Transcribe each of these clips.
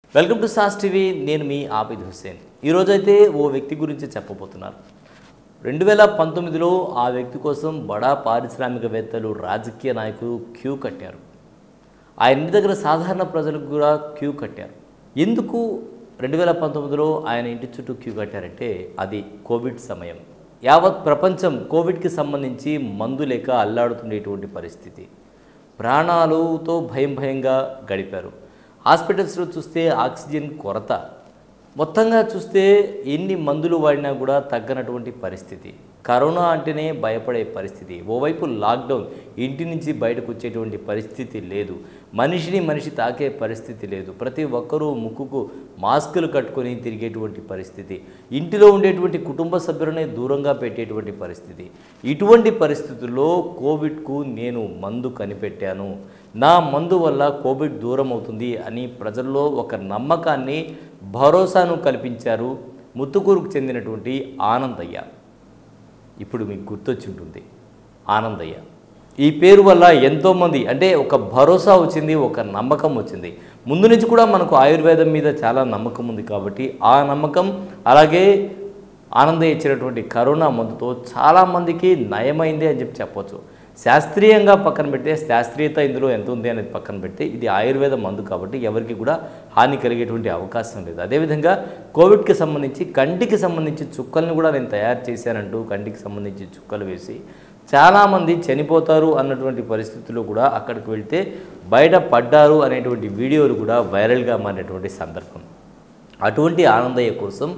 Welcome to sauce TV నేను మీ ఆబిద్ హుస్సేన్ ఈరోజైతే ఓ వ్యక్తి గురించి చెప్పబోతున్నారు రెండు వేల పంతొమ్మిదిలో ఆ వ్యక్తి కోసం బడా పారిశ్రామికవేత్తలు రాజకీయ నాయకులు క్యూ కట్టారు ఆయన ఇంటి దగ్గర సాధారణ ప్రజలకు కూడా క్యూ కట్టారు ఎందుకు రెండు వేల పంతొమ్మిదిలో ఆయన ఇంటి చుట్టూ క్యూ కట్టారంటే అది కోవిడ్ సమయం యావత్ ప్రపంచం కోవిడ్కి సంబంధించి మందు లేక అల్లాడుతుండేటువంటి పరిస్థితి ప్రాణాలతో భయం భయంగా గడిపారు హాస్పిటల్స్లో చూస్తే ఆక్సిజన్ కొరత మొత్తంగా చూస్తే ఎన్ని మందులు వాడినా కూడా తగ్గనటువంటి పరిస్థితి కరోనా అంటేనే భయపడే పరిస్థితి ఓవైపు లాక్డౌన్ ఇంటి నుంచి బయటకు వచ్చేటువంటి పరిస్థితి లేదు మనిషిని మనిషి తాకే పరిస్థితి లేదు ప్రతి ఒక్కరూ ముక్కుకు మాస్కులు కట్టుకొని తిరిగేటువంటి పరిస్థితి ఇంటిలో ఉండేటువంటి కుటుంబ సభ్యులనే దూరంగా పెట్టేటువంటి పరిస్థితి ఇటువంటి పరిస్థితుల్లో కోవిడ్కు నేను మందు కనిపెట్టాను నా మందు వల్ల కోవిడ్ దూరం అవుతుంది అని ప్రజల్లో ఒక నమ్మకాన్ని భరోసాను కల్పించారు ముత్తుకూరుకు చెందినటువంటి ఆనందయ్య ఇప్పుడు మీకు గుర్తొచ్చి ఉంటుంది ఆనందయ్య ఈ పేరు వల్ల ఎంతోమంది అంటే ఒక భరోసా వచ్చింది ఒక నమ్మకం వచ్చింది ముందు నుంచి కూడా మనకు ఆయుర్వేదం మీద చాలా నమ్మకం ఉంది కాబట్టి ఆ నమ్మకం అలాగే ఆనందయ్య ఇచ్చినటువంటి కరోనా మందుతో చాలామందికి నయమైంది అని చెప్పి చెప్పొచ్చు శాస్త్రీయంగా పక్కన పెడితే శాస్త్రీయత ఇందులో ఎంత ఉంది అనేది పక్కన పెడితే ఇది ఆయుర్వేద మందు కాబట్టి ఎవరికి కూడా హాని కలిగేటువంటి అవకాశం లేదు అదేవిధంగా కోవిడ్కి సంబంధించి కంటికి సంబంధించి చుక్కల్ని కూడా నేను తయారు చేశానంటూ కంటికి సంబంధించి చుక్కలు వేసి చాలామంది చనిపోతారు అన్నటువంటి పరిస్థితుల్లో కూడా అక్కడికి వెళ్తే బయట పడ్డారు అనేటువంటి వీడియోలు కూడా వైరల్గా మారినటువంటి సందర్భం అటువంటి ఆనందయ్య కోసం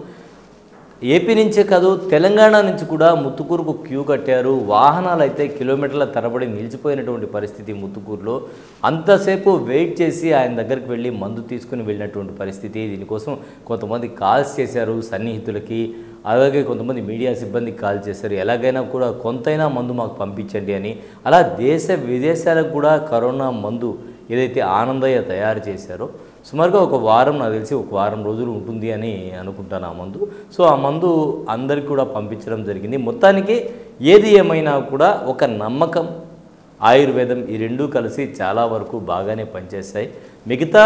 ఏపీ నుంచే కాదు తెలంగాణ నుంచి కూడా ముత్తుకూరుకు క్యూ కట్టారు వాహనాలు అయితే కిలోమీటర్ల తరబడి నిలిచిపోయినటువంటి పరిస్థితి ముత్తుకూరులో అంతసేపు వెయిట్ చేసి ఆయన దగ్గరికి వెళ్ళి మందు తీసుకుని వెళ్ళినటువంటి పరిస్థితి దీనికోసం కొంతమంది కాల్స్ చేశారు సన్నిహితులకి అలాగే కొంతమంది మీడియా సిబ్బందికి కాల్ చేశారు ఎలాగైనా కూడా కొంతైనా మందు మాకు పంపించండి అని అలా దేశ విదేశాలకు కూడా కరోనా మందు ఏదైతే ఆనందయ్య తయారు చేశారో సుమారుగా ఒక వారం నాకు తెలిసి ఒక వారం రోజులు ఉంటుంది అని అనుకుంటాను ఆ మందు సో ఆ మందు అందరికి కూడా పంపించడం జరిగింది మొత్తానికి ఏది ఏమైనా కూడా ఒక నమ్మకం ఆయుర్వేదం ఈ రెండూ కలిసి చాలా వరకు బాగానే పనిచేస్తాయి మిగతా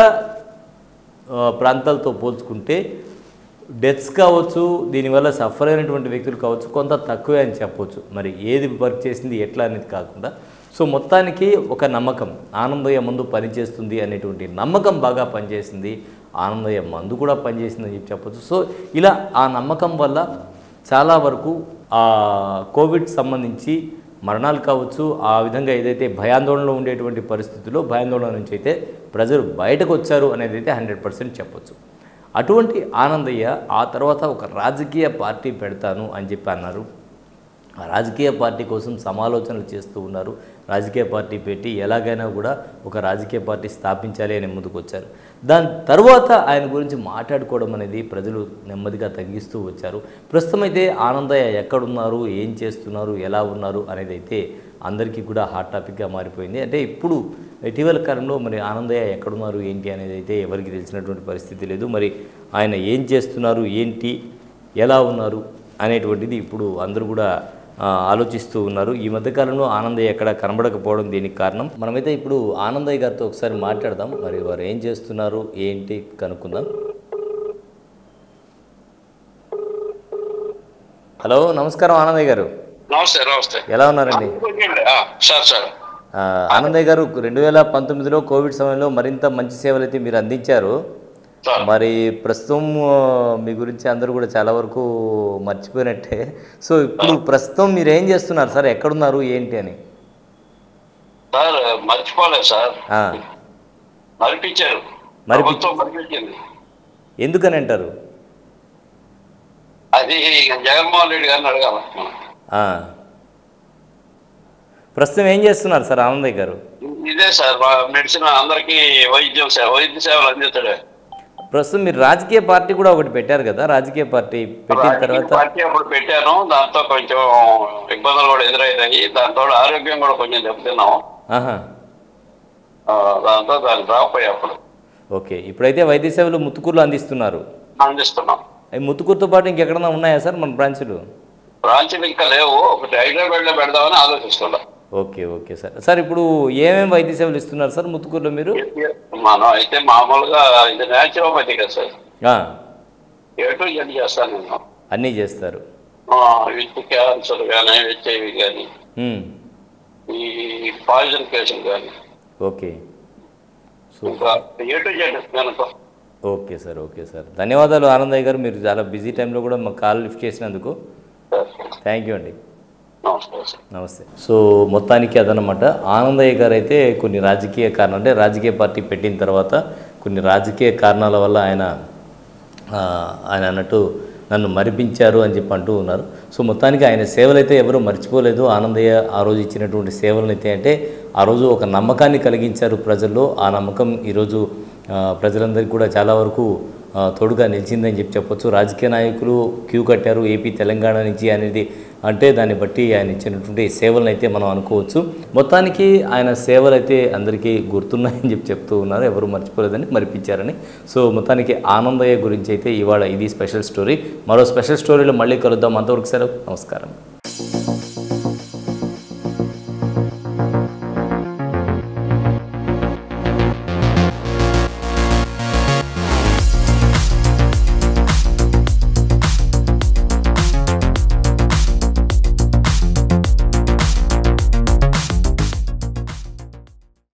ఆ, ప్రాంతాలతో పోల్చుకుంటే డెత్స్ కావచ్చు దీనివల్ల సఫర్ అయినటువంటి వ్యక్తులు కావచ్చు కొంత తక్కువే అని చెప్పవచ్చు మరి ఏది వర్క్ చేసింది ఎట్లా అనేది కాకుండా సో మొత్తానికి ఒక నమ్మకం ఆనందయ్య మందు పనిచేస్తుంది అనేటువంటి నమ్మకం బాగా పనిచేసింది ఆనందయ్య మందు కూడా పనిచేసింది అని చెప్పి చెప్పొచ్చు సో ఇలా ఆ నమ్మకం వల్ల చాలా వరకు ఆ కోవిడ్ సంబంధించి మరణాలు కావచ్చు ఆ విధంగా ఏదైతే భయాందోళనలో ఉండేటువంటి పరిస్థితుల్లో భయాందోళన నుంచి అయితే ప్రజలు బయటకు వచ్చారు అనేది అయితే హండ్రెడ్ పర్సెంట్ చెప్పొచ్చు అటువంటి ఆనందయ్య ఆ తర్వాత ఒక రాజకీయ పార్టీ పెడతాను అని చెప్పి అన్నారు ఆ రాజకీయ పార్టీ కోసం సమాలోచనలు చేస్తూ ఉన్నారు రాజకీయ పార్టీ పెట్టి ఎలాగైనా కూడా ఒక రాజకీయ పార్టీ స్థాపించాలి అని ముందుకు వచ్చారు దాని తర్వాత ఆయన గురించి మాట్లాడుకోవడం అనేది ప్రజలు నెమ్మదిగా తగ్గిస్తూ వచ్చారు ప్రస్తుతం అయితే ఆనందయ్య ఎక్కడున్నారు ఏం చేస్తున్నారు ఎలా ఉన్నారు అనేది అయితే అందరికీ కూడా హాట్ టాపిక్గా మారిపోయింది అంటే ఇప్పుడు ఇటీవల కాలంలో మరి ఆనందయ్య ఎక్కడున్నారు ఏంటి అనేది అయితే ఎవరికి తెలిసినటువంటి పరిస్థితి లేదు మరి ఆయన ఏం చేస్తున్నారు ఏంటి ఎలా ఉన్నారు అనేటువంటిది ఇప్పుడు అందరూ కూడా ఆ, ఆలోచిస్తూ ఉన్నారు ఈ మధ్యకాలంలో ఆనందయ్య ఎక్కడ కనబడకపోవడం దీనికి కారణం మనమైతే ఇప్పుడు ఆనందయ్య గారితో ఒకసారి మాట్లాడదాం మరి వారు ఏం చేస్తున్నారు ఏంటి కనుక్కుందాం హలో నమస్కారం ఆనందయ్య గారు నమస్తే నమస్తే ఎలా ఉన్నారండి ఆ, సార్ సార్ ఆ, ఆనందయ్య గారు రెండు వేల పంతొమ్మిదిలో కోవిడ్ సమయంలో మరింత మంచి సేవలు అయితే మీరు అందించారు సార్ మరి ప్రస్తుతం ఆ, మీ గురించి అందరూ కూడా చాలా వరకు మర్చిపోయినట్టే సో ఇప్పుడు ప్రస్తుతం మీరు ఏం చేస్తున్నారు సార్ ఎక్కడున్నారు ఏంటి అని సార్ మర్చిపోలేదు సార్ ఆ, మరిపించారు మరిపి- ప్రభుత్వం మరిపించింది ఎందుకని అంటారు అది జగన్మోహన్ రెడ్డి గారిని అడగాల మనం. ఆ. ప్రస్తుతం ఏం చేస్తున్నారు సార్ ఆనందయ్య గారు ఇదే సార్ మా మెడిసిన్ అందరికీ వైద్యం సేవ వైద్య సేవలు అందిస్తాడు ప్రస్తుతం మీరు రాజకీయ పార్టీ కూడా ఒకటి పెట్టారు కదా రాజకీయ పార్టీ పెట్టిన తర్వాత పార్టీ అప్పుడు పెట్టాను దాంతో కొంచెం ఇబ్బందులు కూడా ఎదురయ్యాయి దాంతో ఆరోగ్యం కూడా కొంచెం దెబ్బతిన్నాం ఆహా ఆ, దాంతో దాన్ని డ్రాప్ అయ్యి అప్పుడు ఓకే ఇప్పుడైతే వైద్య సేవలు ముత్తుకూరులో అందిస్తున్నారు అందిస్తున్నాం అవి ముత్తుకూరుతో పాటు ఇంకెక్కడన్నా ఉన్నాయా సార్ మన బ్రాంచ్లు బ్రాంచీలు ఇంకా లేవు ఒకటి హైదరాబాద్ లో పెడదామని ఆలోచిస్తున్నాం ఓకే ఓకే సార్ సార్ ఇప్పుడు ఏమేమి వైద్య సేవలు ఇస్తున్నారు సార్ ముత్తుకూరులో మీరు మనం అయితే మామూలుగా ఇది న్యాచురోపతి కదా సార్ ఆ, ఏ టు జెడ్ చేస్తాను నేను అన్నీ చేస్తారు విత్ క్యాన్సర్ కానీ హెచ్ఐవి కానీ ఉమ్, ఈ పాయిజన్ కేసులు కానీ ఓకే సో ఇంకా ఏ టు జెడ్ కనుక ఓకే సార్ ఓకే సార్ ధన్యవాదాలు ఆనందయ్య గారు మీరు చాలా బిజీ టైంలో కూడా మా కాల్ లిఫ్ట్ చేసినందుకు థ్యాంక్ యూ అండి నమస్కారం సార్ నమస్తే సో మొత్తానికి అదనమాట ఆనందయ్య గారు అయితే కొన్ని రాజకీయ కారణాలు అంటే రాజకీయ పార్టీ పెట్టిన తర్వాత కొన్ని రాజకీయ కారణాల వల్ల ఆయన ఆ, ఆయన అన్నట్టు నన్ను మరిపించారు అని చెప్పి అంటూ ఉన్నారు సో మొత్తానికి ఆయన సేవలు అయితే ఎవరు మర్చిపోలేదు ఆనందయ్య ఆ రోజు ఇచ్చినటువంటి సేవలను అయితే అంటే ఆ రోజు ఒక నమ్మకాన్ని కలిగించారు ప్రజల్లో ఆ నమ్మకం ఈరోజు ఆ, ప్రజలందరికీ కూడా చాలా వరకు ఆ, తోడుగా నిలిచిందని చెప్పి చెప్పొచ్చు రాజకీయ నాయకులు క్యూ కట్టారు ఏపీ తెలంగాణ నుంచి అనేది అంటే దాన్ని బట్టి ఆయన ఇచ్చినటువంటి సేవలను అయితే మనం అనుకోవచ్చు మొత్తానికి ఆయన సేవలు అయితే అందరికీ గుర్తున్నాయని చెప్పి చెప్తూ ఉన్నారు ఎవరు మర్చిపోలేదని మరిపించారని సో మొత్తానికి ఆనందయ్య గురించి అయితే ఇవాళ ఇది స్పెషల్ స్టోరీ మరో స్పెషల్ స్టోరీలో మళ్ళీ కలుద్దాం అంతవరకు సెలవు నమస్కారం